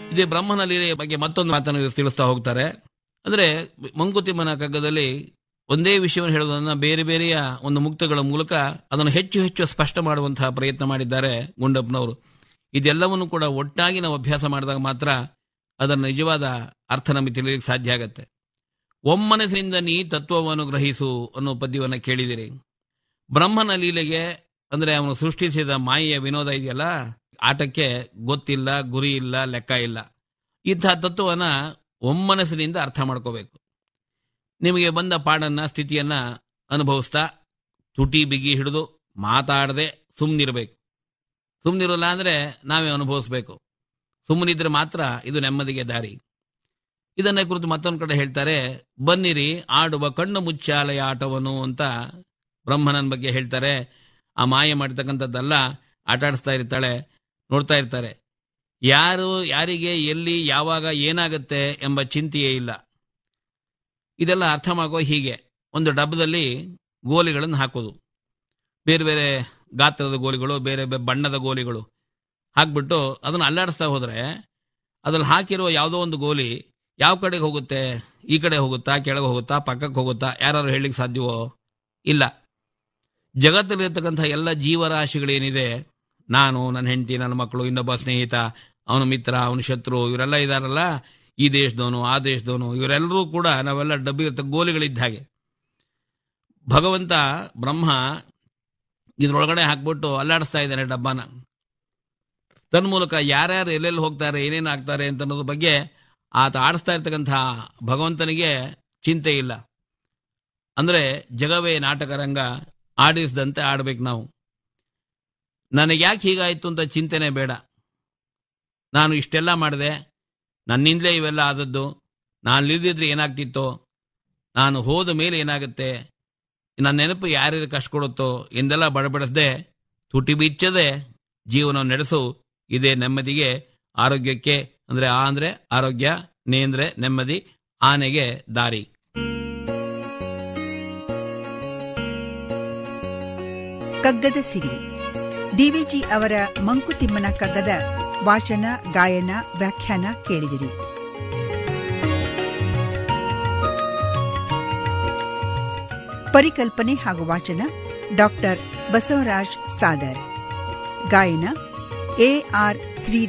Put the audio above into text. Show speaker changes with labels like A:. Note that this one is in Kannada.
A: ಇದೇ ಬ್ರಹ್ಮನ ಲೀಲೆಯ ಬಗ್ಗೆ ಮತ್ತೊಂದು ಮಾತನ್ನು ಇವರು ತಿಳಿಸ್ತಾ ಹೋಗ್ತಾರೆ ಅಂದ್ರೆ ಮಂಕುತಿಮ್ಮನ ಕಗ್ಗದಲ್ಲಿ ಒಂದೇ ವಿಷಯವನ್ನು ಹೇಳುವುದನ್ನ ಬೇರೆ ಬೇರೆಯ ಒಂದು ಮುಕ್ತಗಳ ಮೂಲಕ ಅದನ್ನು ಹೆಚ್ಚು ಹೆಚ್ಚು ಸ್ಪಷ್ಟ ಮಾಡುವಂತಹ ಪ್ರಯತ್ನ ಮಾಡಿದ್ದಾರೆ ಗುಂಡಪ್ಪನವರು ಇದೆಲ್ಲವನ್ನು ಕೂಡ ಒಟ್ಟಾಗಿ ನಾವು ಅಭ್ಯಾಸ ಮಾಡಿದಾಗ ಮಾತ್ರ ಅದರ ನಿಜವಾದ ಅರ್ಥ ನಮಗೆ ತಿಳಿಯಲಿಕ್ಕೆ ಸಾಧ್ಯ ಆಗತ್ತೆ ಒಮ್ಮನಸ್ಸಿನಿಂದ ನೀ ತತ್ವವನ್ನು ಗ್ರಹಿಸು ಅನ್ನೋ ಪದ್ಯವನ್ನು ಕೇಳಿದಿರಿ ಬ್ರಹ್ಮನ ಲೀಲೆಗೆ ಅಂದ್ರೆ ಅವನು ಸೃಷ್ಟಿಸಿದ ಮಾಯೆಯ ವಿನೋದ ಇದೆಯಲ್ಲ ಆಟಕ್ಕೆ ಗೊತ್ತಿಲ್ಲ ಗುರಿ ಇಲ್ಲ ಲೆಕ್ಕ ಇಲ್ಲ ಇಂತಹ ತತ್ವವನ್ನ ಒಮ್ಮನಸ್ಸಿನಿಂದ ಅರ್ಥ ಮಾಡ್ಕೋಬೇಕು ನಿಮಗೆ ಬಂದ ಪಾಡನ್ನ ಸ್ಥಿತಿಯನ್ನ ಅನುಭವಿಸ್ತಾ ತುಟಿ ಬಿಗಿ ಹಿಡಿದು ಮಾತಾಡದೆ ಸುಮ್ಮನಿರಬೇಕು ಸುಮ್ಮನಿರಲ್ಲ ಅಂದ್ರೆ ನಾವೇ ಅನುಭವಿಸ್ಬೇಕು ಸುಮ್ಮನಿದ್ರೆ ಮಾತ್ರ ಇದು ನೆಮ್ಮದಿಗೆ ದಾರಿ ಇದನ್ನ ಕುರಿತು ಮತ್ತೊಂದು ಕಡೆ ಹೇಳ್ತಾರೆ ಬನ್ನಿರಿ ಆಡುವ ಕಣ್ಣು ಮುಚ್ಚಾಲೆಯ ಆಟವನ್ನು ಅಂತ ಬ್ರಹ್ಮನನ್ ಬಗ್ಗೆ ಹೇಳ್ತಾರೆ ಆ ಮಾಯ ಮಾಡ್ತಕ್ಕಂಥದ್ದಲ್ಲ ಆಟ ಆಡಿಸ್ತಾ ಇರ್ತಾಳೆ ನೋಡ್ತಾ ಇರ್ತಾರೆ ಯಾರು ಯಾರಿಗೆ ಎಲ್ಲಿ ಯಾವಾಗ ಏನಾಗುತ್ತೆ ಎಂಬ ಚಿಂತೆಯೇ ಇಲ್ಲ ಇದೆಲ್ಲ ಅರ್ಥ ಮಾಡೋ ಹೀಗೆ ಒಂದು ಡಬ್ಬದಲ್ಲಿ ಗೋಲಿಗಳನ್ನು ಹಾಕೋದು ಬೇರೆ ಬೇರೆ ಗಾತ್ರದ ಗೋಲಿಗಳು ಬೇರೆ ಬೇರೆ ಬಣ್ಣದ ಗೋಲಿಗಳು ಹಾಕ್ಬಿಟ್ಟು ಅದನ್ನು ಅಲ್ಲಾಡಿಸ್ತಾ ಹೋದ್ರೆ ಅದ್ರಲ್ಲಿ ಹಾಕಿರೋ ಯಾವುದೋ ಒಂದು ಗೋಲಿ ಯಾವ ಕಡೆಗೆ ಹೋಗುತ್ತೆ ಈ ಕಡೆ ಹೋಗುತ್ತಾ ಕೆಳಗೆ ಹೋಗುತ್ತಾ ಪಕ್ಕಕ್ಕೆ ಹೋಗುತ್ತಾ ಯಾರು ಹೇಳಲಿಕ್ಕೆ ಸಾಧ್ಯವೋ ಇಲ್ಲ ಜಗತ್ತಲ್ಲಿರ್ತಕ್ಕಂಥ ಎಲ್ಲ ಜೀವರಾಶಿಗಳೇನಿದೆ ನಾನು ನನ್ನ ಹೆಂಡತಿ ನನ್ನ ಮಕ್ಕಳು ಇನ್ನೊಬ್ಬ ಸ್ನೇಹಿತ ಅವನ ಮಿತ್ರ ಅವನ ಶತ್ರು ಇವರೆಲ್ಲ ಇದಾರಲ್ಲ ಈ ದೇಶದವನು ಆ ದೇಶದವನು ಇವರೆಲ್ಲರೂ ಕೂಡ ನಾವೆಲ್ಲ ಡಬ್ಬಿ ಇರ್ತ ಗೋಲಿಗಳಿದ್ದ ಹಾಗೆ ಭಗವಂತ ಬ್ರಹ್ಮ ಇದ್ರೊಳಗಡೆ ಹಾಕ್ಬಿಟ್ಟು ಅಲ್ಲಾಡಿಸ್ತಾ ಇದ್ದಾನೆ ಡಬ್ಬನ ತನ್ಮೂಲಕ ಯಾರ್ಯಾರು ಎಲ್ಲೆಲ್ಲಿ ಹೋಗ್ತಾರೆ ಏನೇನು ಆಗ್ತಾರೆ ಅಂತ ಅನ್ನೋದ್ರ ಬಗ್ಗೆ ಆತ ಆಡಿಸ್ತಾ ಇರ್ತಕ್ಕಂಥ ಭಗವಂತನಿಗೆ ಚಿಂತೆ ಇಲ್ಲ ಅಂದ್ರೆ ಜಗವೇ ನಾಟಕ ರಂಗ ಆಡಿಸಿದಂತೆ ಆಡ್ಬೇಕು ನಾವು ನನಗೆ ಯಾಕೆ ಹೀಗಾಯ್ತು ಅಂತ ಚಿಂತೆನೆ ಬೇಡ ನಾನು ಇಷ್ಟೆಲ್ಲ ಮಾಡಿದೆ ನನ್ನಿಂದಲೇ ಇವೆಲ್ಲ ಆದದ್ದು ನಾನು ಇಲ್ದಿದ್ರೆ ಏನಾಗ್ತಿತ್ತೋ ನಾನು ಹೋದ ಮೇಲೆ ಏನಾಗುತ್ತೆ ನನ್ನ ನೆನಪು ಯಾರ್ಯಾರು ಕಷ್ಟ ಕೊಡುತ್ತೋ ಎಂದೆಲ್ಲ ಬಡಬಡಿಸದೆ ತುಟಿ ಬಿಚ್ಚದೆ ಜೀವನ ನಡೆಸು ಇದೇ ನೆಮ್ಮದಿಗೆ ಆರೋಗ್ಯಕ್ಕೆ ಅಂದ್ರೆ ಆ ಅಂದ್ರೆ ಆರೋಗ್ಯ ನೇ ಅಂದ್ರೆ ನೆಮ್ಮದಿ ಆನೆಗೆ ದಾರಿ
B: ಕಗ್ಗದ ಸಿರಿ ಡಿವಿಜಿ ಅವರ ಮಂಕುತಿಮ್ಮನ ಕಗ್ಗದ ವಾಚನ ಗಾಯನ ವ್ಯಾಖ್ಯಾನ ಕೇಳಿದಿರಿ ಪರಿಕಲ್ಪನೆ ಹಾಗೂ ವಾಚನ ಡಾಕ್ಟರ್ ಬಸವರಾಜ್ ಸಾದರ್ ಗಾಯನ ಎ ಆರ್ ಶ್ರೀ